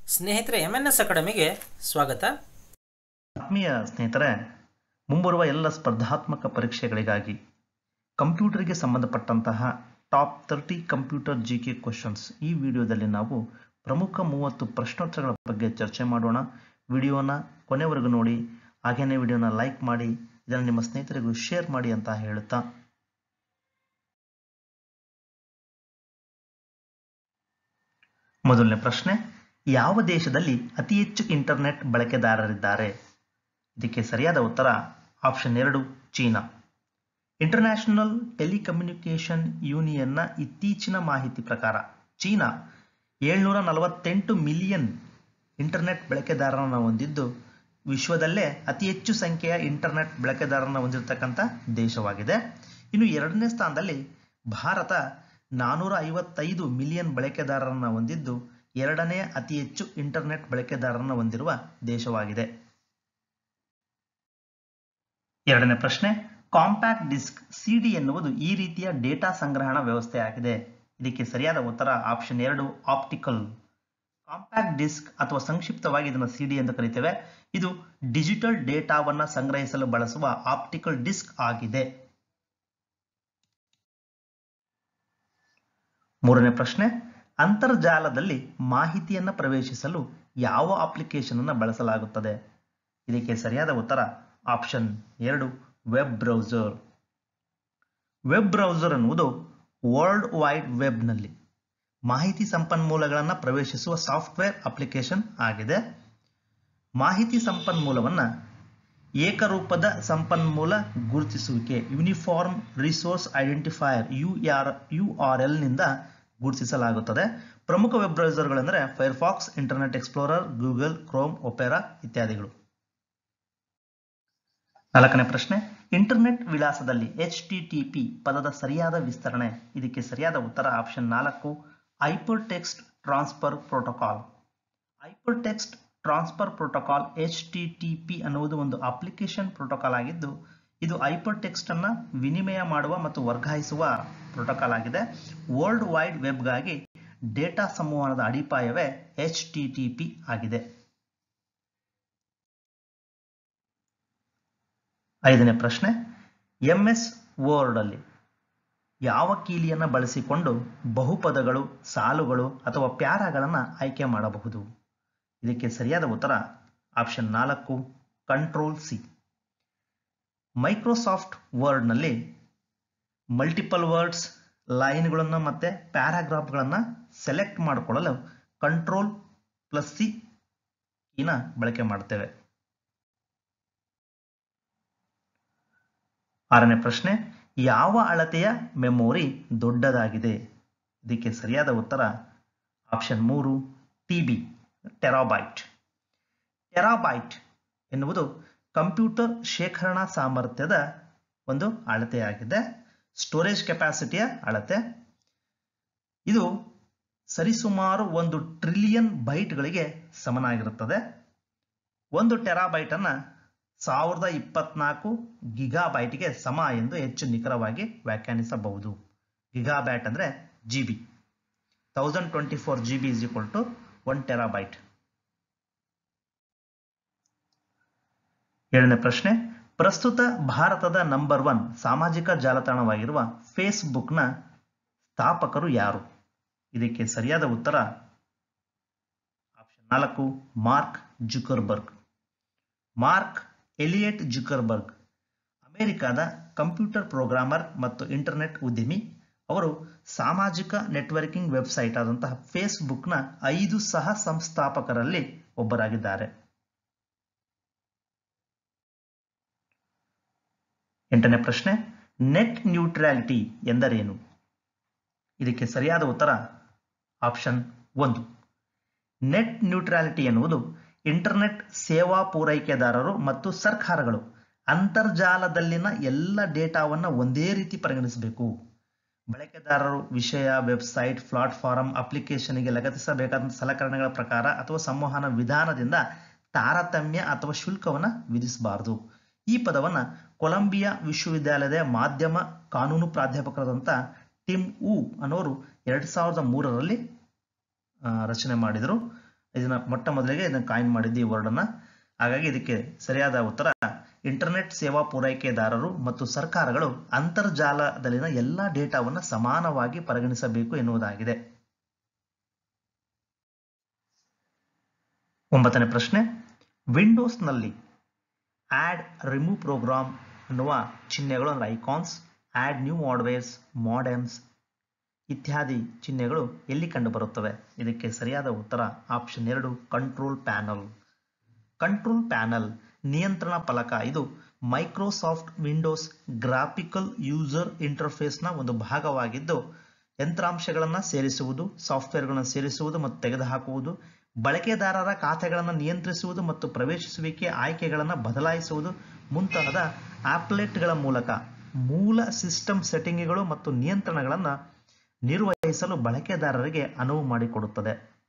ಸ್ನೇಹಿತರೆ M N S ಅಕಾಡೆಮಿಗೆ ಸ್ವಾಗತ ಆತ್ಮೀಯ ಸ್ನೇಹಿತರೆ ಮುಂಬರುವ ಎಲ್ಲ ಸ್ಪರ್ಧಾತ್ಮಕ ಪರೀಕ್ಷೆಗಳಿಗಾಗಿ ಕಂಪ್ಯೂಟರ್ಗೆ ಸಂಬಂಧಪಟ್ಟಂತಹ top thirty computer G K questions ಈ ವಿಡಿಯೋದಲ್ಲಿ ನಾವು ಪ್ರಮುಖ ಮೂವತ್ತು ಪ್ರಶ್ನೋತ್ತರಗಳ ಬಗ್ಗೆ ಚರ್ಚೆ ಮಾಡೋಣ ವಿಡಿಯೋನ ಕೊನೆವರೆಗೂ ನೋಡಿ ಹಾಗೇನೇ ವಿಡಿಯೋನ ಲೈಕ್ ಮಾಡಿ ಇದನ್ನು ನಿಮ್ಮ ಸ್ನೇಹಿತರಿಗೂ ಶೇರ್ ಮಾಡಿ ಅಂತ ಹೇಳುತ್ತಾ ಮೊದಲನೇ ಪ್ರಶ್ನೆ ಯಾವ ದೇಶದಲ್ಲಿ ಅತಿ ಹೆಚ್ಚು ಇಂಟರ್ನೆಟ್ ಬಳಕೆದಾರರಿದ್ದಾರೆ ಇದಕ್ಕೆ ಸರಿಯಾದ ಉತ್ತರ ಆಪ್ಷನ್ ಎರಡು ಚೀನಾ ಇಂಟರ್ನ್ಯಾಷನಲ್ ಟೆಲಿಕಮ್ಯುನಿಕೇಷನ್ ಯೂನಿಯನ್ನ ಇತ್ತೀಚಿನ ಮಾಹಿತಿ ಪ್ರಕಾರ ಚೀನಾ ಏಳ್ನೂರ ನಲವತ್ತೆಂಟು ಮಿಲಿಯನ್ ಇಂಟರ್ನೆಟ್ ಬಳಕೆದಾರರನ್ನು ಹೊಂದಿದ್ದು ವಿಶ್ವದಲ್ಲೇ ಅತಿ ಹೆಚ್ಚು ಸಂಖ್ಯೆಯ ಇಂಟರ್ನೆಟ್ ಬಳಕೆದಾರರನ್ನು ಹೊಂದಿರತಕ್ಕಂಥ ದೇಶವಾಗಿದೆ ಇನ್ನು ಎರಡನೇ ಸ್ಥಾನದಲ್ಲಿ ಭಾರತ ನಾನೂರ ಐವತ್ತೈದು ಮಿಲಿಯನ್ ಬಳಕೆದಾರರನ್ನು ಹೊಂದಿದ್ದು ಎರಡನೇ ಅತಿ ಹೆಚ್ಚು ಇಂಟರ್ನೆಟ್ ಬಳಕೆದಾರರನ್ನು ಹೊಂದಿರುವ ದೇಶವಾಗಿದೆ ಎರಡನೇ ಪ್ರಶ್ನೆ ಕಾಂಪ್ಯಾಕ್ಟ್ ಡಿಸ್ಕ್ ಸಿಡಿ ಎನ್ನುವುದು ಈ ರೀತಿಯ ಡೇಟಾ ಸಂಗ್ರಹಣಾ ವ್ಯವಸ್ಥೆಯಾಗಿದೆ ಇದಕ್ಕೆ ಸರಿಯಾದ ಉತ್ತರ ಆಪ್ಷನ್ ಎರಡು ಆಪ್ಟಿಕಲ್ ಕಾಂಪ್ಯಾಕ್ಟ್ ಡಿಸ್ಕ್ ಅಥವಾ ಸಂಕ್ಷಿಪ್ತವಾಗಿ ಇದನ್ನು ಸಿಡಿ ಎಂದು ಕರೀತೇವೆ ಇದು ಡಿಜಿಟಲ್ ಡೇಟಾವನ್ನ ಸಂಗ್ರಹಿಸಲು ಬಳಸುವ ಆಪ್ಟಿಕಲ್ ಡಿಸ್ಕ್ ಆಗಿದೆ ಮೂರನೇ ಪ್ರಶ್ನೆ ಅಂತರ್ಜಾಲದಲ್ಲಿ ಮಾಹಿತಿಯನ್ನು ಪ್ರವೇಶಿಸಲು ಯಾವ ಅಪ್ಲಿಕೇಶನ್ ಅನ್ನು ಬಳಸಲಾಗುತ್ತದೆ ಇದಕ್ಕೆ ಸರಿಯಾದ ಉತ್ತರ ಆಪ್ಷನ್ ಎರಡು ವೆಬ್ ಬ್ರೌಸರ್ ವೆಬ್ ಬ್ರೌಸರ್ ಅನ್ನುವುದು ವರ್ಲ್ಡ್ ವೈಡ್ ವೆಬ್ನಲ್ಲಿ ಮಾಹಿತಿ ಸಂಪನ್ಮೂಲಗಳನ್ನು ಪ್ರವೇಶಿಸುವ ಸಾಫ್ಟ್ವೇರ್ ಅಪ್ಲಿಕೇಶನ್ ಆಗಿದೆ ಮಾಹಿತಿ ಸಂಪನ್ಮೂಲವನ್ನು ಏಕರೂಪದ ಸಂಪನ್ಮೂಲ ಗುರುತಿಸುವಿಕೆ uniform resource identifier U R U R ಎಲ್ನಿಂದ ಗುರುತಿಸಲಾಗುತ್ತದೆ ಪ್ರಮುಖ ವೆಬ್ ಬ್ರೌಸರ್ಗಳೆಂದರೆ Firefox Internet Explorer Google Chrome Opera ಇತ್ಯಾದಿಗಳು ನಾಲ್ಕನೇ ಪ್ರಶ್ನೆ ಇಂಟರ್ನೆಟ್ ವಿಳಾಸದಲ್ಲಿ ಎಚ್ ಟಿ ಟಿ ಪಿ ಪದದ ಸರಿಯಾದ ವಿಸ್ತರಣೆ ಇದಕ್ಕೆ ಸರಿಯಾದ ಉತ್ತರ ಆಪ್ಷನ್ ನಾಲ್ಕು hyper text transfer protocol hyper text transfer protocol H T T P ಅನ್ನುವುದು ಒಂದು ಅಪ್ಲಿಕೇಶನ್ ಪ್ರೋಟೋಕಾಲ್ ಆಗಿದ್ದು ಇದು ಐಪರ್ ಟೆಕ್ಸ್ಟ್ ಅನ್ನ ವಿನಿಮಯ ಮಾಡುವ ಮತ್ತು ವರ್ಗಾಯಿಸುವ ಪ್ರೋಟೋಕಾಲ್ ಆಗಿದೆ ವರ್ಲ್ಡ್ ವೈಡ್ ವೆಬ್ಗಾಗಿ ಡೇಟಾ ಸಂವಹನದ ಅಡಿಪಾಯವೇ ಎಚ್ ಟಿ ಟಿ ಪಿ ಆಗಿದೆ ಐದನೇ ಪ್ರಶ್ನೆ ಎಂ ಎಸ್ ವರ್ಡ್ ಅಲ್ಲಿ ಯಾವ ಕೀಲಿಯನ್ನು ಬಳಸಿಕೊಂಡು ಬಹುಪದಗಳು ಸಾಲುಗಳು ಅಥವಾ ಪ್ಯಾರಾಗಳನ್ನು ಆಯ್ಕೆ ಮಾಡಬಹುದು ಇದಕ್ಕೆ ಸರಿಯಾದ ಉತ್ತರ ಆಪ್ಷನ್ ನಾಲ್ಕು ಕಂಟ್ರೋಲ್ ಸಿ ಮೈಕ್ರೋಸಾಫ್ಟ್ ವರ್ಡ್ನಲ್ಲಿ ಮಲ್ಟಿಪಲ್ ವರ್ಡ್ಸ್ ಲೈನ್ಗಳನ್ನು ಮತ್ತು ಪ್ಯಾರಾಗ್ರಾಫ್ಗಳನ್ನು ಸೆಲೆಕ್ಟ್ ಮಾಡಿಕೊಳ್ಳಲು ಕಂಟ್ರೋಲ್ ಪ್ಲಸ್ ಸಿ ಕೀನ ಬಳಕೆ ಮಾಡ್ತೇವೆ ಆರನೇ ಪ್ರಶ್ನೆ ಯಾವ ಅಳತೆಯ ಮೆಮೊರಿ ದೊಡ್ಡದಾಗಿದೆ ಇದಕ್ಕೆ ಸರಿಯಾದ ಉತ್ತರ ಆಪ್ಷನ್ ಮೂರು ಟಿ ಬಿ ಟೆರಾಬೈಟ್ ಟೆರಾಬೈಟ್ ಎನ್ನುವುದು ಕಂಪ್ಯೂಟರ್ ಶೇಖರಣಾ ಸಾಮರ್ಥ್ಯದ ಒಂದು ಅಳತೆಯಾಗಿದೆ ಸ್ಟೋರೇಜ್ ಕೆಪಾಸಿಟಿಯ ಅಳತೆ ಇದು ಸರಿಸುಮಾರು ಒಂದು ಟ್ರಿಲಿಯನ್ ಬೈಟ್ಗಳಿಗೆ ಸಮನಾಗಿರುತ್ತದೆ ಒಂದು ಟೆರಾಬೈಟ್ ಅನ್ನ ಸಾವಿರದ ಇಪ್ಪತ್ನಾಲ್ಕು ಗಿಗಾಬೈಟ್ಗೆ ಸಮ ಎಂದು ಹೆಚ್ಚು ನಿಖರವಾಗಿ ವ್ಯಾಖ್ಯಾನಿಸಬಹುದು ಗಿಗಾಬ್ಯಾಟ್ ಅಂದರೆ G B thousand twenty four G B is equal to one terabyte ಏಳನೇ ಪ್ರಶ್ನೆ ಪ್ರಸ್ತುತ ಭಾರತದ ನಂಬರ್ ಒನ್ ಸಾಮಾಜಿಕ ಜಾಲತಾಣವಾಗಿರುವ ಫೇಸ್ಬುಕ್ನ ಸ್ಥಾಪಕರು ಯಾರು ಇದಕ್ಕೆ ಸರಿಯಾದ ಉತ್ತರ ಆಪ್ಷನ್ ನಾಲ್ಕು Mark Zuckerberg Mark Elliot Zuckerberg ಅಮೆರಿಕದ ಕಂಪ್ಯೂಟರ್ ಪ್ರೋಗ್ರಾಮರ್ ಮತ್ತು ಇಂಟರ್ನೆಟ್ ಉದ್ಯಮಿ ಅವರು ಸಾಮಾಜಿಕ ನೆಟ್ವರ್ಕಿಂಗ್ ವೆಬ್ಸೈಟ್ ಆದಂತಹ ಫೇಸ್ಬುಕ್ನ ಐದು ಸಹ ಸಂಸ್ಥಾಪಕರಲ್ಲಿ ಒಬ್ಬರಾಗಿದ್ದಾರೆ ಎಂಟನೇ ಪ್ರಶ್ನೆ ನೆಟ್ ನ್ಯೂಟ್ರಾಲಿಟಿ ಎಂದರೇನು ಇದಕ್ಕೆ ಸರಿಯಾದ ಉತ್ತರ ಆಪ್ಷನ್ ಒಂದು ನೆಟ್ ನ್ಯೂಟ್ರಾಲಿಟಿ ಎನ್ನುವುದು ಇಂಟರ್ನೆಟ್ ಸೇವಾ ಪೂರೈಕೆದಾರರು ಮತ್ತು ಸರ್ಕಾರಗಳು ಅಂತರ್ಜಾಲದಲ್ಲಿನ ಎಲ್ಲ ಡೇಟಾವನ್ನು ಒಂದೇ ರೀತಿ ಪರಿಗಣಿಸಬೇಕು ಬಳಕೆದಾರರು ವಿಷಯ ವೆಬ್ಸೈಟ್ ಪ್ಲಾಟ್ಫಾರಂ ಅಪ್ಲಿಕೇಶನ್ಗೆ ಲಗತ್ತಿಸಬೇಕಾದ ಸಲಕರಣೆಗಳ ಪ್ರಕಾರ ಅಥವಾ ಸಂವಹನ ವಿಧಾನದಿಂದ ತಾರತಮ್ಯ ಅಥವಾ ಶುಲ್ಕವನ್ನು ವಿಧಿಸಬಾರದು ಈ ಪದವನ್ನು ಕೊಲಂಬಿಯಾ ವಿಶ್ವವಿದ್ಯಾಲಯದ ಮಾಧ್ಯಮ ಕಾನೂನು ಪ್ರಾಧ್ಯಾಪಕರಾದಂಥ ಟಿಮ್ ಊ ಅನ್ನೋರು ಎರಡು ಸಾವಿರದ ಮೂರರಲ್ಲಿ ರಚನೆ ಮಾಡಿದರು ಇದನ್ನ ಮೊಟ್ಟ ಮೊದಲಿಗೆ ಇದನ್ನ ಕಾಯಿನ್ ಮಾಡಿದ್ದು ಈ ವರ್ಡ್ ಅನ್ನ ಹಾಗಾಗಿ ಇದಕ್ಕೆ ಸರಿಯಾದ ಉತ್ತರ ಇಂಟರ್ನೆಟ್ ಸೇವಾ ಪೂರೈಕೆದಾರರು ಮತ್ತು ಸರ್ಕಾರಗಳು ಅಂತರ್ಜಾಲದಲ್ಲಿನ ಎಲ್ಲಾ ಡೇಟಾವನ್ನು ಸಮಾನವಾಗಿ ಪರಿಗಣಿಸಬೇಕು ಎನ್ನುವುದಾಗಿದೆ ಒಂಬತ್ತನೇ ಪ್ರಶ್ನೆ ವಿಂಡೋಸ್ನಲ್ಲಿ ಆಡ್ ರಿಮೂವ್ ಪ್ರೋಗ್ರಾಮ್ ಅನ್ನುವ ಚಿಹ್ನೆಗಳು ಅಂದ್ರೆ ಐಕಾನ್ಸ್ ಆಡ್ ನ್ಯೂ ಮಾಡ್ವೇರ್ಸ್ ಮಾಡೆಮ್ಸ್ ಇತ್ಯಾದಿ ಚಿಹ್ನೆಗಳು ಎಲ್ಲಿ ಕಂಡುಬರುತ್ತವೆ ಇದಕ್ಕೆ ಸರಿಯಾದ ಉತ್ತರ ಆಪ್ಷನ್ ಎರಡು ಕಂಟ್ರೋಲ್ ಪ್ಯಾನಲ್ ಕಂಟ್ರೋಲ್ ಪ್ಯಾನಲ್ ನಿಯಂತ್ರಣ ಫಲಕ ಇದು ಮೈಕ್ರೋಸಾಫ್ಟ್ ವಿಂಡೋಸ್ ಗ್ರಾಫಿಕಲ್ ಯೂಸರ್ ಇಂಟರ್ಫೇಸ್ನ ಒಂದು ಭಾಗವಾಗಿದ್ದು ಯಂತ್ರಾಂಶಗಳನ್ನು ಸೇರಿಸುವುದು ಸಾಫ್ಟ್ವೇರ್ಗಳನ್ನು ಸೇರಿಸುವುದು ಮತ್ತು ತೆಗೆದುಹಾಕುವುದು ಬಳಕೆದಾರರ ಖಾತೆಗಳನ್ನು ನಿಯಂತ್ರಿಸುವುದು ಮತ್ತು ಪ್ರವೇಶಿಸುವಿಕೆ ಆಯ್ಕೆಗಳನ್ನು ಬದಲಾಯಿಸುವುದು ಮುಂತಾದ ಆಪ್ಲೆಟ್ಗಳ ಮೂಲಕ ಮೂಲ ಸಿಸ್ಟಮ್ ಸೆಟ್ಟಿಂಗ್ಗಳು ಮತ್ತು ನಿಯಂತ್ರಣಗಳನ್ನು ನಿರ್ವಹಿಸಲು ಬಳಕೆದಾರರಿಗೆ ಅನುವು ಮಾಡಿಕೊಡುತ್ತದೆ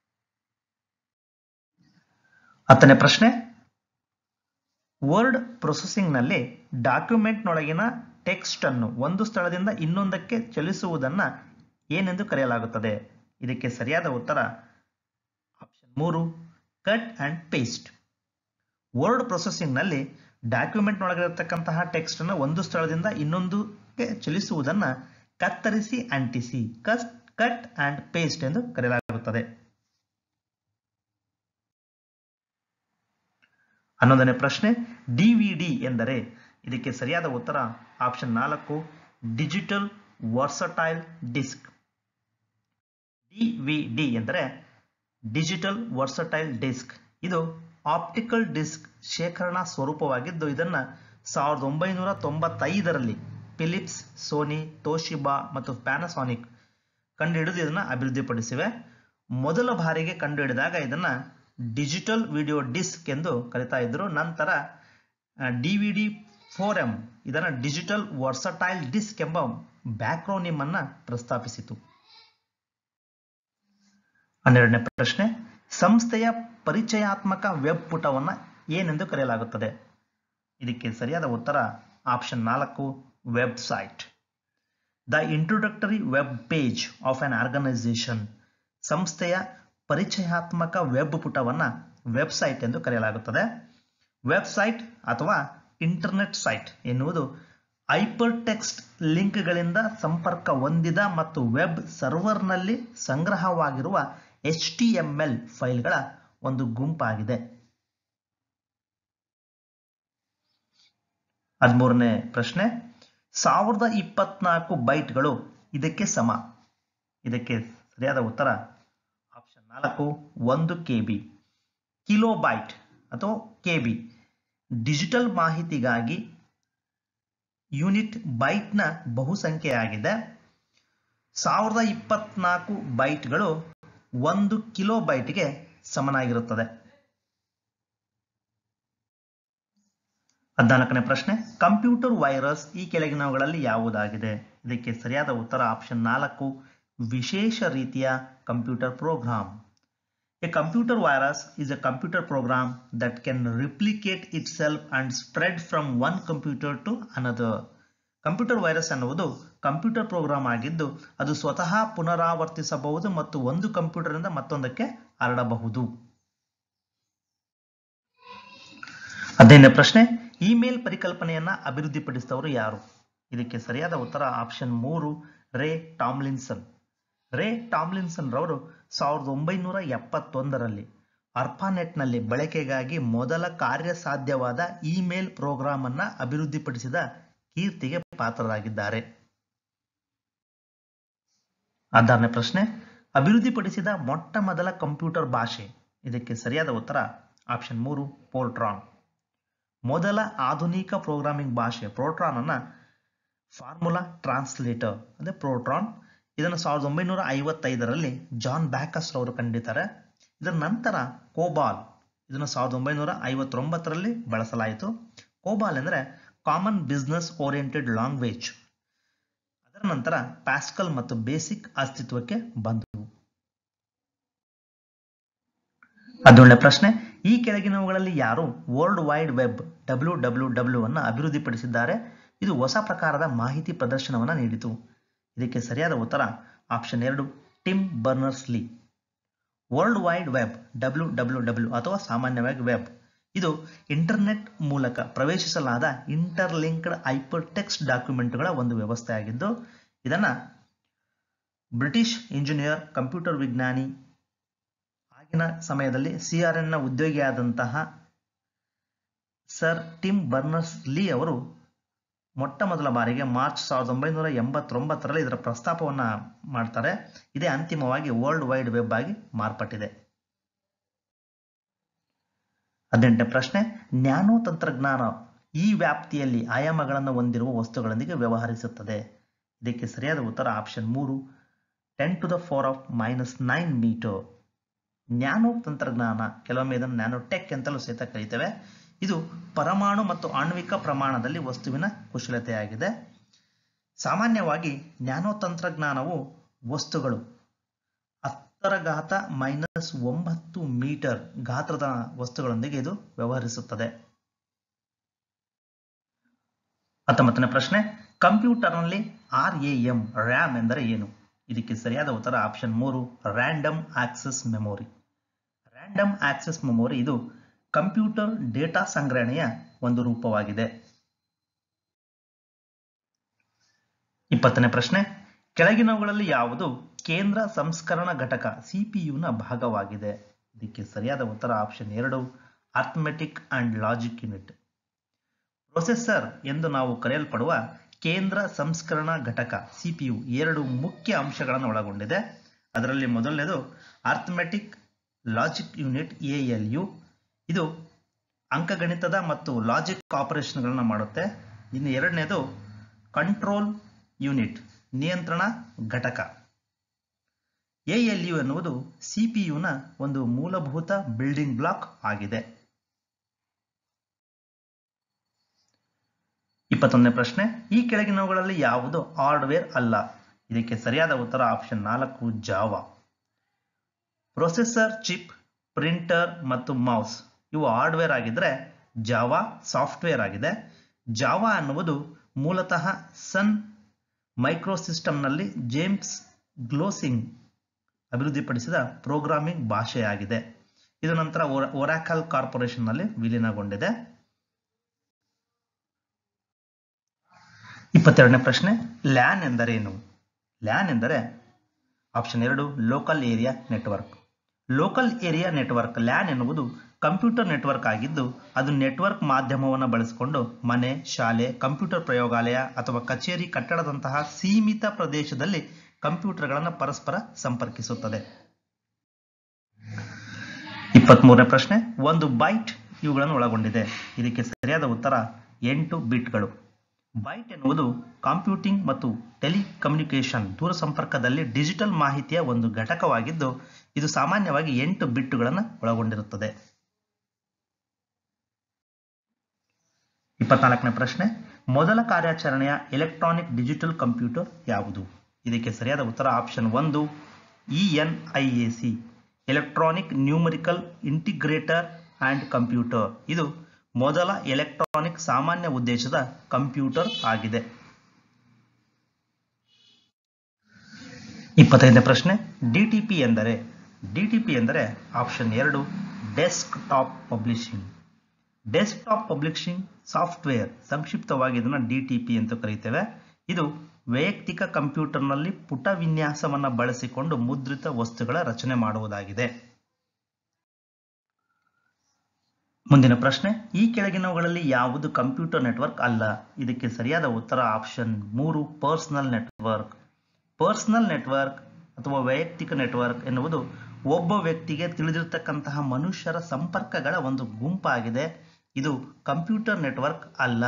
ಹತ್ತನೇ ಪ್ರಶ್ನೆ ವರ್ಡ್ ಪ್ರೊಸೆಸಿಂಗ್ನಲ್ಲಿ ಡಾಕ್ಯುಮೆಂಟ್ನೊಳಗಿನ ಟೆಕ್ಸ್ಟ್ ಅನ್ನು ಒಂದು ಸ್ಥಳದಿಂದ ಇನ್ನೊಂದಕ್ಕೆ ಚಲಿಸುವುದನ್ನ ಏನೆಂದು ಕರೆಯಲಾಗುತ್ತದೆ ಇದಕ್ಕೆ ಸರಿಯಾದ ಉತ್ತರ ಆಪ್ಷನ್ ಮೂರು ಕಟ್ ಅಂಡ್ ಪೇಸ್ಟ್ ವರ್ಡ್ ಪ್ರೊಸೆಸಿಂಗ್ನಲ್ಲಿ ಡಾಕ್ಯುಮೆಂಟ್ನೊಳಗಿರತಕ್ಕಂತಹ ಟೆಕ್ಸ್ಟ್ ಅನ್ನು ಒಂದು ಸ್ಥಳದಿಂದ ಇನ್ನೊಂದಕ್ಕೆ ಚಲಿಸುವುದನ್ನ ಕತ್ತರಿಸಿ ಅಂಟಿಸಿ ಕಟ್ ಕಟ್ ಅಂಡ್ ಪೇಸ್ಟ್ ಎಂದು ಕರೆಯಲಾಗುತ್ತದೆ ಹನ್ನೊಂದನೇ ಪ್ರಶ್ನೆ ಡಿವಿಡಿ ಎಂದರೆ ಇದಕ್ಕೆ ಸರಿಯಾದ ಉತ್ತರ ಆಪ್ಷನ್ ನಾಲ್ಕು ಡಿಜಿಟಲ್ ವರ್ಸಟೈಲ್ ಡಿಸ್ಕ್ ಡಿವಿಡಿ ಎಂದರೆ ಡಿಜಿಟಲ್ ವರ್ಸಟೈಲ್ ಡಿಸ್ಕ್ ಇದು ಆಪ್ಟಿಕಲ್ ಡಿಸ್ಕ್ ಶೇಖರಣಾ ಸ್ವರೂಪವಾಗಿದ್ದು ಇದನ್ನ ಸಾವಿರದ ಒಂಬೈನೂರ ತೊಂಬತ್ತೈದರಲ್ಲಿ ಫಿಲಿಪ್ಸ್ ಸೋನಿ ತೋಶಿಬಾ ಮತ್ತು ಪ್ಯಾನಸಾನಿಕ್ ಕಂಡುಹಿಡಿದು ಇದನ್ನ ಅಭಿವೃದ್ಧಿಪಡಿಸಿವೆ ಮೊದಲ ಬಾರಿಗೆ ಕಂಡುಹಿಡಿದಾಗ ಇದನ್ನ ಡಿಜಿಟಲ್ ವಿಡಿಯೋ ಡಿಸ್ಕ್ ಎಂದು ಕರಿತಾ ಇದ್ರು ನಂತರ ಡಿವಿಡಿ ಫೋರ್ ಎಂ ಇದನ್ನ ಡಿಜಿಟಲ್ ವರ್ಸಟೈಲ್ ಡಿಸ್ಕ್ ಎಂಬ ಬ್ಯಾಕ್ರೋನಿಮ್ ಅನ್ನ ಪ್ರಸ್ತಾಪಿಸಿತು ಹನ್ನೆರಡನೇ ಪ್ರಶ್ನೆ ಸಂಸ್ಥೆಯ ಪರಿಚಯಾತ್ಮಕ ವೆಬ್ ಪುಟವನ್ನ ಏನೆಂದು ಕರೆಯಲಾಗುತ್ತದೆ ಇದಕ್ಕೆ ಸರಿಯಾದ ಉತ್ತರ ಆಪ್ಷನ್ ನಾಲ್ಕು website the introductory web page of an organisation ಸಂಸ್ಥೆಯ ಪರಿಚಯಾತ್ಮಕ ವೆಬ್ ಪುಟವನ್ನ ವೆಬ್ಸೈಟ್ ಎಂದು ಕರೆಯಲಾಗುತ್ತದೆ ವೆಬ್ಸೈಟ್ ಅಥವಾ ಇಂಟರ್ನೆಟ್ ಸೈಟ್ ಎನ್ನುವುದು ಹೈಪರ್ ಟೆಕ್ಸ್ಟ್ ಲಿಂಕ್ಗಳಿಂದ ಸಂಪರ್ಕ ಹೊಂದಿದ ಮತ್ತು ವೆಬ್ ಸರ್ವರ್ನಲ್ಲಿ ಸಂಗ್ರಹವಾಗಿರುವ ಎಚ್ ಟಿ ಎಂ ಎಲ್ ಫೈಲ್ಗಳ ಒಂದು ಗುಂಪಾಗಿದೆ ಹದಿಮೂರನೇ ಪ್ರಶ್ನೆ ಸಾವಿರದ ಇಪ್ಪತ್ನಾಲ್ಕು ಬೈಟ್ಗಳು ಇದಕ್ಕೆ ಸಮ ಇದಕ್ಕೆ ಸರಿಯಾದ ಉತ್ತರ ಆಪ್ಷನ್ ನಾಲ್ಕು ಒಂದು ಕೆ ಬಿ ಕಿಲೋ ಬೈಟ್ ಅಥವಾ ಕೆ ಬಿ ಡಿಜಿಟಲ್ ಮಾಹಿತಿಗಾಗಿ ಯೂನಿಟ್ ಬೈಟ್ನ ಬಹುಸಂಖ್ಯೆಯಾಗಿದೆ ಸಾವಿರದ ಇಪ್ಪತ್ನಾಲ್ಕು ಬೈಟ್ಗಳು ಒಂದು ಕಿಲೋ ಬೈಟ್ಗೆ ಸಮನಾಗಿರುತ್ತದೆ ಹದಿನಾಲ್ಕನೇ ಪ್ರಶ್ನೆ ಕಂಪ್ಯೂಟರ್ ವೈರಸ್ ಈ ಕೆಳಗಿನವುಗಳಲ್ಲಿ ಯಾವುದಾಗಿದೆ ಇದಕ್ಕೆ ಸರಿಯಾದ ಉತ್ತರ ಆಪ್ಷನ್ ನಾಲ್ಕು ವಿಶೇಷ ರೀತಿಯ computer program a computer virus is a computer program that can replicate itself and spread from one computer to another. Computer virus ಅನ್ನುವುದು ಕಂಪ್ಯೂಟರ್ ಪ್ರೋಗ್ರಾಮ್ ಆಗಿದ್ದು ಅದು ಸ್ವತಃ ಪುನರಾವರ್ತಿಸಬಹುದು ಮತ್ತು ಒಂದು ಕಂಪ್ಯೂಟರ್ನಿಂದ ಮತ್ತೊಂದಕ್ಕೆ ಹರಡಬಹುದು ಹದಿನೈದನೇ ಪ್ರಶ್ನೆ ಇಮೇಲ್ ಪರಿಕಲ್ಪನೆಯನ್ನ ಅಭಿವೃದ್ಧಿಪಡಿಸಿದವರು ಯಾರು ಇದಕ್ಕೆ ಸರಿಯಾದ ಉತ್ತರ ಆಪ್ಷನ್ ಮೂರು ರೇ ಟಾಮ್ಲಿನ್ಸನ್ ರೇ ಟಾಮ್ಲಿನ್ಸನ್ ರವರು ಸಾವಿರದ ಒಂಬೈನೂರ ಎಪ್ಪತ್ತೊಂದರಲ್ಲಿ ಅರ್ಪಾನೆಟ್ನಲ್ಲಿ ಬಳಕೆಗಾಗಿ ಮೊದಲ ಕಾರ್ಯಸಾಧ್ಯವಾದ ಇಮೇಲ್ ಪ್ರೋಗ್ರಾಮ್ ಅನ್ನ ಅಭಿವೃದ್ಧಿಪಡಿಸಿದ ಕೀರ್ತಿಗೆ ಪಾತ್ರರಾಗಿದ್ದಾರೆ ಹದಿನಾರನೇ ಪ್ರಶ್ನೆ ಅಭಿವೃದ್ಧಿಪಡಿಸಿದ ಮೊಟ್ಟ ಮೊದಲ ಕಂಪ್ಯೂಟರ್ ಭಾಷೆ ಇದಕ್ಕೆ ಸರಿಯಾದ ಉತ್ತರ ಆಪ್ಷನ್ ಮೂರು ಪೋರ್ಟ್ರಾನ್ ಮೊದಲ ಆಧುನಿಕ ಪ್ರೋಗ್ರಾಮಿಂಗ್ ಭಾಷೆ ಪ್ರೋಟ್ರಾನ್ ಅನ್ನ ಫಾರ್ಮುಲಾ ಟ್ರಾನ್ಸ್ಲೇಟರ್ ಅಂದ್ರೆ ಪ್ರೋಟ್ರಾನ್ ಇದನ್ನು ಸಾವಿರದ ಒಂಬೈನೂರ ಐವತ್ತೈದರಲ್ಲಿ ಜಾನ್ ಬ್ಯಾಕಸ್ ರವರು ಕಂಡಿದ್ದಾರೆ ಇದರ ನಂತರ ಕೋಬಾಲ್ ಇದನ್ನು ಸಾವಿರದ ಒಂಬೈನೂರ ಐವತ್ತೊಂಬತ್ತರಲ್ಲಿ ಬಳಸಲಾಯಿತು ಕೋಬಾಲ್ ಎಂದರೆ ಕಾಮನ್ ಬಿಸ್ನೆಸ್ ಓರಿಯೆಂಟೆಡ್ ಲ್ಯಾಂಗ್ವೇಜ್ ಅದರ ನಂತರ ಪ್ಯಾಸ್ಕಲ್ ಮತ್ತು ಬೇಸಿಕ್ ಅಸ್ತಿತ್ವಕ್ಕೆ ಬಂದವು ಹದಿನೇಳನೇ ಪ್ರಶ್ನೆ ಈ ಕೆಳಗಿನವುಗಳಲ್ಲಿ ಯಾರು world wide web W W W ಅನ್ನು ಅಭಿವೃದ್ಧಿಪಡಿಸಿದ್ದಾರೆ ಇದು ಹೊಸ ಪ್ರಕಾರದ ಮಾಹಿತಿ ಪ್ರದರ್ಶನವನ್ನು ನೀಡಿತು ಇದಕ್ಕೆ ಸರಿಯಾದ ಉತ್ತರ ಆಪ್ಷನ್ ಎರಡು Tim Berners Lee world wide web W W W ಅಥವಾ ಸಾಮಾನ್ಯವಾಗಿ ವೆಬ್ ಇದು ಇಂಟರ್ನೆಟ್ ಮೂಲಕ ಪ್ರವೇಶಿಸಲಾದ ಇಂಟರ್ಲಿಂಕ್ಡ್ ಹೈಪರ್ ಟೆಕ್ಸ್ಟ್ ಡಾಕ್ಯುಮೆಂಟ್ಗಳ ಒಂದು ವ್ಯವಸ್ಥೆ ಆಗಿದ್ದು ಇದನ್ನ ಬ್ರಿಟಿಷ್ ಇಂಜಿನಿಯರ್ ಕಂಪ್ಯೂಟರ್ ವಿಜ್ಞಾನಿ ಆಗಿನ ಸಮಯದಲ್ಲಿ ಸಿ ಆರ್ ಎನ್ನ ಉದ್ಯೋಗಿಯಾದಂತಹ ಸರ್ ಟಿಮ್ ಬರ್ನರ್ಸ್ ಲೀ ಅವರು ಮೊಟ್ಟ ಮೊದಲ ಬಾರಿಗೆ ಮಾರ್ಚ್ ಸಾವಿರದ ಒಂಬೈನೂರ ಎಂಬತ್ತೊಂಬತ್ತರಲ್ಲಿ ಇದರ ಪ್ರಸ್ತಾಪವನ್ನ ಮಾಡ್ತಾರೆ ಇದೇ ಅಂತಿಮವಾಗಿ ವರ್ಲ್ಡ್ ವೈಡ್ ವೆಬ್ ಆಗಿ ಮಾರ್ಪಟ್ಟಿದೆ ಹದಿನೆಂಟನೇ ಪ್ರಶ್ನೆ ನ್ಯಾನೋ ತಂತ್ರಜ್ಞಾನ ಈ ವ್ಯಾಪ್ತಿಯಲ್ಲಿ ಆಯಾಮಗಳನ್ನು ಹೊಂದಿರುವ ವಸ್ತುಗಳೊಂದಿಗೆ ವ್ಯವಹರಿಸುತ್ತದೆ ಇದಕ್ಕೆ ಸರಿಯಾದ ಉತ್ತರ ಆಪ್ಷನ್ ಮೂರು ten to the power of minus nine metre nano ತಂತ್ರಜ್ಞಾನ ಕೆಲವೊಮ್ಮೆ ಇದನ್ನು ನ್ಯಾನೋ ಟೆಕ್ ಅಂತಲೂ ಸಹಿತ ಕರೀತೇವೆ ಇದು ಪರಮಾಣು ಮತ್ತು ಆಣ್ವಿಕ ಪ್ರಮಾಣದಲ್ಲಿ ವಸ್ತುವಿನ ಕುಶಲತೆಯಾಗಿದೆ ಸಾಮಾನ್ಯವಾಗಿ ನ್ಯಾನೋ ತಂತ್ರಜ್ಞಾನವು ವಸ್ತುಗಳು ಹತ್ತರ ಘಾತ ಮೈನಸ್ ಒಂಬತ್ತು ಮೀಟರ್ ಗಾತ್ರದ ವಸ್ತುಗಳೊಂದಿಗೆ ಇದು ವ್ಯವಹರಿಸುತ್ತದೆ ಹತ್ತೊಂಬತ್ತನೇ ಪ್ರಶ್ನೆ ಕಂಪ್ಯೂಟರ್ನಲ್ಲಿ ಆರ್ ಎ ಎಂ ರ್ಯಾಮ್ ಎಂದರೆ ಏನು ಇದಕ್ಕೆ ಸರಿಯಾದ ಉತ್ತರ ಆಪ್ಷನ್ ಮೂರು random access memory random access memory ಇದು ಕಂಪ್ಯೂಟರ್ ಡೇಟಾ ಸಂಗ್ರಹಣೆಯ ಒಂದು ರೂಪವಾಗಿದೆ ಇಪ್ಪತ್ತನೇ ಪ್ರಶ್ನೆ ಕೆಳಗಿನವುಗಳಲ್ಲಿ ಯಾವುದು ಕೇಂದ್ರ ಸಂಸ್ಕರಣ ಘಟಕ ಸಿಪಿಯುನ ಭಾಗವಾಗಿದೆ ಇದಕ್ಕೆ ಸರಿಯಾದ ಉತ್ತರ ಆಪ್ಷನ್ ಎರಡು arithmetic and logic unit processor ಎಂದು ನಾವು ಕರೆಯಲ್ಪಡುವ ಕೇಂದ್ರ ಸಂಸ್ಕರಣಾ ಘಟಕ ಸಿಪಿಯು ಎರಡು ಮುಖ್ಯ ಅಂಶಗಳನ್ನು ಒಳಗೊಂಡಿದೆ ಅದರಲ್ಲಿ ಮೊದಲನೇದು ಅರ್ಥಮೆಟಿಕ್ ಲಾಜಿಕ್ ಯೂನಿಟ್ ಎಎಲ್ಯು ಇದು ಅಂಕಗಣಿತದ ಮತ್ತು ಲಾಜಿಕ್ ಆಪರೇಷನ್ಗಳನ್ನು ಮಾಡುತ್ತೆ ಇನ್ನು ಎರಡನೇದು ಕಂಟ್ರೋಲ್ ಯೂನಿಟ್ ನಿಯಂತ್ರಣ ಘಟಕ ಎಎಲ್ಯು ಎನ್ನುವುದು ಸಿಪಿಯುನ ಒಂದು ಮೂಲಭೂತ ಬಿಲ್ಡಿಂಗ್ ಬ್ಲಾಕ್ ಆಗಿದೆ ಇಪ್ಪತ್ತೊಂದನೇ ಪ್ರಶ್ನೆ ಈ ಕೆಳಗಿನವುಗಳಲ್ಲಿ ಯಾವುದು ಹಾರ್ಡ್ವೇರ್ ಅಲ್ಲ ಇದಕ್ಕೆ ಸರಿಯಾದ ಉತ್ತರ ಆಪ್ಷನ್ ನಾಲ್ಕು ಜಾವಾ ಪ್ರೊಸೆಸರ್ ಚಿಪ್ ಪ್ರಿಂಟರ್ ಮತ್ತು ಮೌಸ್ ಇವು ಹಾರ್ಡ್ವೇರ್ ಆಗಿದ್ರೆ ಜಾವಾ ಸಾಫ್ಟ್ವೇರ್ ಆಗಿದೆ ಜಾವಾ ಅನ್ನುವುದು ಮೂಲತಃ ಸನ್ ಮೈಕ್ರೋಸಿಸ್ಟಮ್ನಲ್ಲಿ ಜೇಮ್ಸ್ ಗ್ಲೋಸಿಂಗ್ ಅಭಿವೃದ್ಧಿಪಡಿಸಿದ ಪ್ರೋಗ್ರಾಮಿಂಗ್ ಭಾಷೆಯಾಗಿದೆ ಇದು ನಂತರ ಒರಾಕಲ್ ಕಾರ್ಪೊರೇಷನ್ನಲ್ಲಿ ವಿಲೀನಗೊಂಡಿದೆ ಇಪ್ಪತ್ತೆರಡನೇ ಪ್ರಶ್ನೆ ಲ್ಯಾನ್ ಎಂದರೇನು ಲ್ಯಾನ್ ಎಂದರೆ ಆಪ್ಷನ್ ಎರಡು local area network local area network LAN ಎನ್ನುವುದು ಕಂಪ್ಯೂಟರ್ ನೆಟ್ವರ್ಕ್ ಆಗಿದ್ದು ಅದು ನೆಟ್ವರ್ಕ್ ಮಾಧ್ಯಮವನ್ನು ಬಳಸಿಕೊಂಡು ಮನೆ ಶಾಲೆ ಕಂಪ್ಯೂಟರ್ ಪ್ರಯೋಗಾಲಯ ಅಥವಾ ಕಚೇರಿ ಕಟ್ಟಡದಂತಹ ಸೀಮಿತ ಪ್ರದೇಶದಲ್ಲಿ ಕಂಪ್ಯೂಟರ್ಗಳನ್ನು ಪರಸ್ಪರ ಸಂಪರ್ಕಿಸುತ್ತದೆ ಇಪ್ಪತ್ಮೂರನೇ ಪ್ರಶ್ನೆ ಒಂದು ಬೈಟ್ ಇವುಗಳನ್ನು ಒಳಗೊಂಡಿದೆ ಇದಕ್ಕೆ ಸರಿಯಾದ ಉತ್ತರ ಎಂಟು ಬಿಟ್ಗಳು ಬೈಟ್ ಎನ್ನುವುದು ಕಂಪ್ಯೂಟಿಂಗ್ ಮತ್ತು ಟೆಲಿಕಮ್ಯುನಿಕೇಶನ್ ದೂರಸಂಪರ್ಕದಲ್ಲಿ ಡಿಜಿಟಲ್ ಮಾಹಿತಿಯ ಒಂದು ಘಟಕವಾಗಿದ್ದು ಇದು ಸಾಮಾನ್ಯವಾಗಿ ಎಂಟು ಬಿಟ್ಟುಗಳನ್ನು ಒಳಗೊಂಡಿರುತ್ತದೆ ಇಪ್ಪತ್ನಾಲ್ಕನೇ ಪ್ರಶ್ನೆ ಮೊದಲ ಕಾರ್ಯಾಚರಣೆಯ ಎಲೆಕ್ಟ್ರಾನಿಕ್ ಡಿಜಿಟಲ್ ಕಂಪ್ಯೂಟರ್ ಯಾವುದು ಇದಕ್ಕೆ ಸರಿಯಾದ ಉತ್ತರ ಆಪ್ಷನ್ ಒಂದು ENIAC electronic numerical integrator and computer ಇದು ಮೊದಲ ಎಲೆಕ್ಟ್ರಾನಿಕ್ ಸಾಮಾನ್ಯ ಉದ್ದೇಶದ ಕಂಪ್ಯೂಟರ್ ಆಗಿದೆ ಇಪ್ಪತ್ತೈದನೇ ಪ್ರಶ್ನೆ ಡಿಟಿಪಿ ಎಂದರೆ ಡಿಟಿಪಿ ಎಂದರೆ ಆಪ್ಷನ್ ಎರಡು desktop publishing desktop publishing software ಸಂಕ್ಷಿಪ್ತವಾಗಿ ಇದನ್ನು ಡಿಟಿಪಿ ಅಂತ ಕರೀತೇವೆ ಇದು ವೈಯಕ್ತಿಕ ಕಂಪ್ಯೂಟರ್ನಲ್ಲಿ ಪುಟ ವಿನ್ಯಾಸವನ್ನು ಬಳಸಿಕೊಂಡು ಮುದ್ರಿತ ವಸ್ತುಗಳ ರಚನೆ ಮಾಡುವುದಾಗಿದೆ ಮುಂದಿನ ಪ್ರಶ್ನೆ ಈ ಕೆಳಗಿನವುಗಳಲ್ಲಿ ಯಾವುದು ಕಂಪ್ಯೂಟರ್ ನೆಟ್ವರ್ಕ್ ಅಲ್ಲ ಇದಕ್ಕೆ ಸರಿಯಾದ ಉತ್ತರ ಆಪ್ಷನ್ ಮೂರು ಪರ್ಸನಲ್ ನೆಟ್ವರ್ಕ್ ಪರ್ಸನಲ್ ನೆಟ್ವರ್ಕ್ ಅಥವಾ ವೈಯಕ್ತಿಕ ನೆಟ್ವರ್ಕ್ ಎನ್ನುವುದು ಒಬ್ಬ ವ್ಯಕ್ತಿಗೆ ತಿಳಿದಿರತಕ್ಕಂತಹ ಮನುಷ್ಯರ ಸಂಪರ್ಕಗಳ ಒಂದು ಗುಂಪಾಗಿದೆ ಇದು ಕಂಪ್ಯೂಟರ್ ನೆಟ್ವರ್ಕ್ ಅಲ್ಲ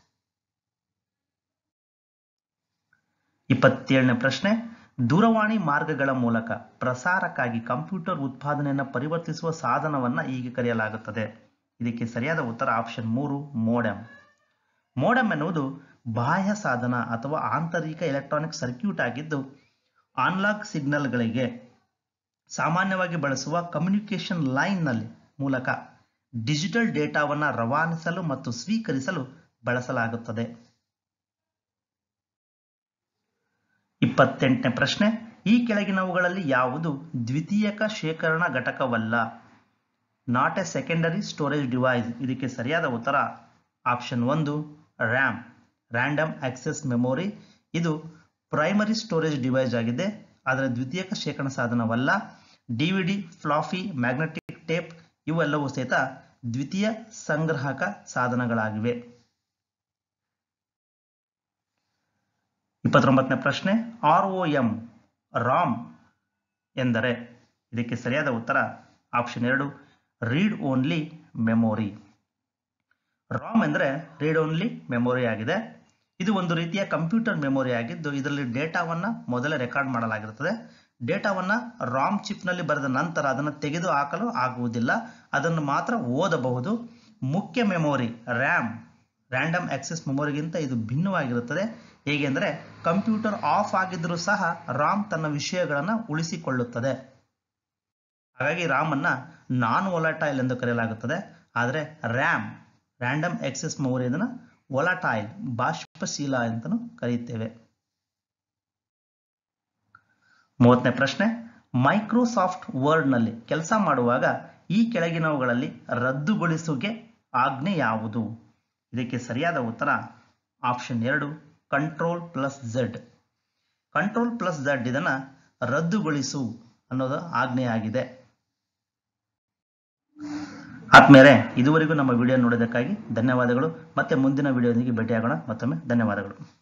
ಇಪ್ಪತ್ತೇಳನೇ ಪ್ರಶ್ನೆ ದೂರವಾಣಿ ಮಾರ್ಗಗಳ ಮೂಲಕ ಪ್ರಸಾರಕ್ಕಾಗಿ ಕಂಪ್ಯೂಟರ್ ಉತ್ಪಾದನೆಯನ್ನು ಪರಿವರ್ತಿಸುವ ಸಾಧನವನ್ನ ಹೀಗೆ ಕರೆಯಲಾಗುತ್ತದೆ ಇದಕ್ಕೆ ಸರಿಯಾದ ಉತ್ತರ ಆಪ್ಷನ್ ಮೂರು ಮೋಡೆಮ್ ಮೋಡೆಮ್ ಎನ್ನುವುದು ಬಾಹ್ಯ ಸಾಧನ ಅಥವಾ ಆಂತರಿಕ ಎಲೆಕ್ಟ್ರಾನಿಕ್ ಸರ್ಕ್ಯೂಟ್ ಆಗಿದ್ದು ಆನ್ಲಾಗ್ ಸಿಗ್ನಲ್ಗಳಿಗೆ ಸಾಮಾನ್ಯವಾಗಿ ಬಳಸುವ ಕಮ್ಯುನಿಕೇಶನ್ ಲೈನ್ನಲ್ಲಿ ಮೂಲಕ ಡಿಜಿಟಲ್ ಡೇಟಾವನ್ನು ರವಾನಿಸಲು ಮತ್ತು ಸ್ವೀಕರಿಸಲು ಬಳಸಲಾಗುತ್ತದೆ ಇಪ್ಪತ್ತೆಂಟನೇ ಪ್ರಶ್ನೆ ಈ ಕೆಳಗಿನವುಗಳಲ್ಲಿ ಯಾವುದು ದ್ವಿತೀಯಕ ಶೇಖರಣಾ ಘಟಕವಲ್ಲ not a secondary storage device ಇದಕ್ಕೆ ಸರಿಯಾದ ಉತ್ತರ ಆಪ್ಷನ್ ಒಂದು ರ್ಯಾಮ್ ರ್ಯಾಂಡಮ್ ಆಕ್ಸೆಸ್ ಮೆಮೊರಿ ಇದು ಪ್ರೈಮರಿ ಸ್ಟೋರೇಜ್ ಡಿವೈಸ್ ಆಗಿದೆ ಆದರೆ ದ್ವಿತೀಯಕ ಶೇಖರಣಾ ಸಾಧನವಲ್ಲ ಡಿವಿಡಿ ಫ್ಲಾಫಿ ಮ್ಯಾಗ್ನೆಟಿಕ್ ಟೇಪ್ ಇವೆಲ್ಲವೂ ಸಹಿತ ದ್ವಿತೀಯ ಸಂಗ್ರಾಹಕ ಸಾಧನಗಳಾಗಿವೆ ಇಪ್ಪತ್ತೊಂಬತ್ತನೇ ಪ್ರಶ್ನೆ ಆರ್ ಒ ಎಂ ರಾಮ್ ಎಂದರೆ ಇದಕ್ಕೆ ಸರಿಯಾದ ಉತ್ತರ ಆಪ್ಷನ್ ಎರಡು ರೀಡ್ ಓನ್ಲಿ ಮೆಮೊರಿ ರಾಮ್ ಎಂದರೆ ರೀಡ್ ಓನ್ಲಿ ಮೆಮೊರಿ ಆಗಿದೆ ಇದು ಒಂದು ರೀತಿಯ ಕಂಪ್ಯೂಟರ್ ಮೆಮೊರಿ ಆಗಿದ್ದು ಇದರಲ್ಲಿ ಡೇಟಾವನ್ನು ಮೊದಲೇ ರೆಕಾರ್ಡ್ ಮಾಡಲಾಗಿರುತ್ತದೆ ಡೇಟಾವನ್ನು ರಾಮ್ ಚಿಪ್ನಲ್ಲಿ ಬರೆದ ನಂತರ ಅದನ್ನು ತೆಗೆದು ಹಾಕಲು ಆಗುವುದಿಲ್ಲ ಅದನ್ನು ಮಾತ್ರ ಓದಬಹುದು ಮುಖ್ಯ ಮೆಮೊರಿ ರ್ಯಾಮ್ ರ್ಯಾಂಡಮ್ ಆಕ್ಸೆಸ್ ಮೆಮೊರಿಗಿಂತ ಇದು ಭಿನ್ನವಾಗಿರುತ್ತದೆ ಹೇಗೆ ಅಂದರೆ ಕಂಪ್ಯೂಟರ್ ಆಫ್ ಆಗಿದ್ದರೂ ಸಹ ರಾಮ್ ತನ್ನ ವಿಷಯಗಳನ್ನು ಉಳಿಸಿಕೊಳ್ಳುತ್ತದೆ ಹಾಗಾಗಿ ರಾಮ್ ಅನ್ನ ನಾನ್ ಒಲಾಟೈಲ್ ಎಂದು ಕರೆಯಲಾಗುತ್ತದೆ ಆದರೆ ರ್ಯಾಮ್ ರ್ಯಾಂಡಮ್ ಆಕ್ಸೆಸ್ ಮೆಮೊರಿ ಇದನ್ನು ಒಲಾಟೈಲ್ ಬಾಷ್ಪಶೀಲ ಅಂತಲೂ ಕರೆಯುತ್ತೇವೆ ಮೂವತ್ತನೇ ಪ್ರಶ್ನೆ ಮೈಕ್ರೋಸಾಫ್ಟ್ ವರ್ಡ್ನಲ್ಲಿ ಕೆಲಸ ಮಾಡುವಾಗ ಈ ಕೆಳಗಿನವುಗಳಲ್ಲಿ ರದ್ದುಗೊಳಿಸುಗೆ ಆಜ್ಞೆ ಯಾವುದು ಇದಕ್ಕೆ ಸರಿಯಾದ ಉತ್ತರ ಆಪ್ಷನ್ ಎರಡು control plus Z control plus Z ಇದನ್ನು ರದ್ದುಗೊಳಿಸು ಅನ್ನೋದು ಆಜ್ಞೆಯಾಗಿದೆ ಆದ್ಮೇಲೆ ಇದುವರೆಗೂ ನಮ್ಮ ವಿಡಿಯೋ ನೋಡೋದಕ್ಕಾಗಿ ಧನ್ಯವಾದಗಳು ಮತ್ತೆ ಮುಂದಿನ ವಿಡಿಯೋದೊಂದಿಗೆ ಭೇಟಿಯಾಗೋಣ ಮತ್ತೊಮ್ಮೆ ಧನ್ಯವಾದಗಳು